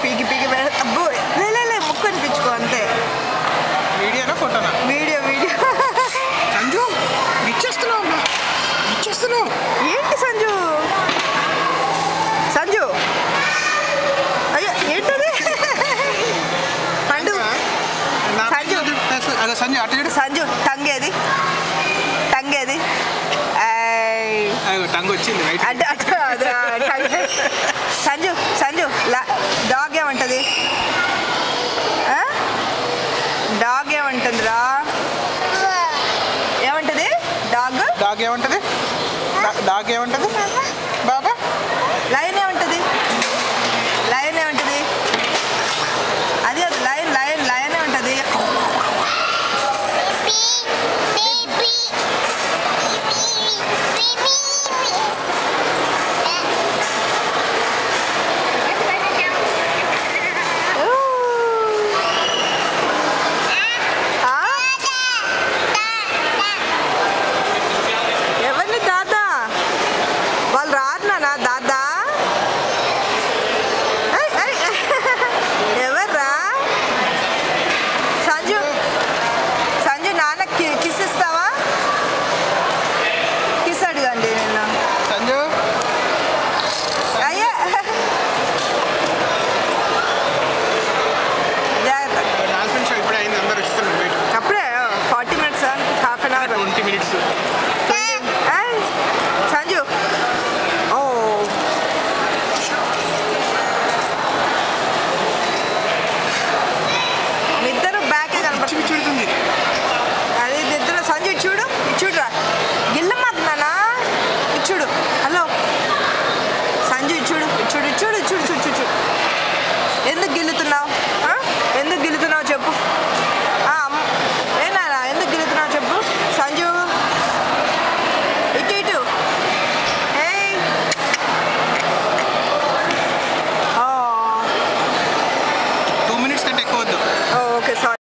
పీకి పీకి పెడ- అబ్బో లే లే, లే ముక్కు అనిపించుకో అంతే వీడియోనా ఫోటోనా వీడియో వీడియో సంజు ఇచ్చేస్తున్నావు అమ్మా ఇచ్చేస్తున్నావు ఏంటి సంజు సంజు అయ్యో ఏంటది పండు నా సంజు. అదే సంజు అటు చూడు సంజు టంగేది టంగేది ఐ. అదిగో టంగ్ వచ్చింది వైట్ అంటే అటు అది ఆ టంగ్. సంజు సంజు లా- డాగ్ ఏమంటది ఆ? డాగ్ ఏమంటుందిరా ఏమంటది డాగ్ డాగ్ ఏమంటది డా- డాగ్ ఏమంటది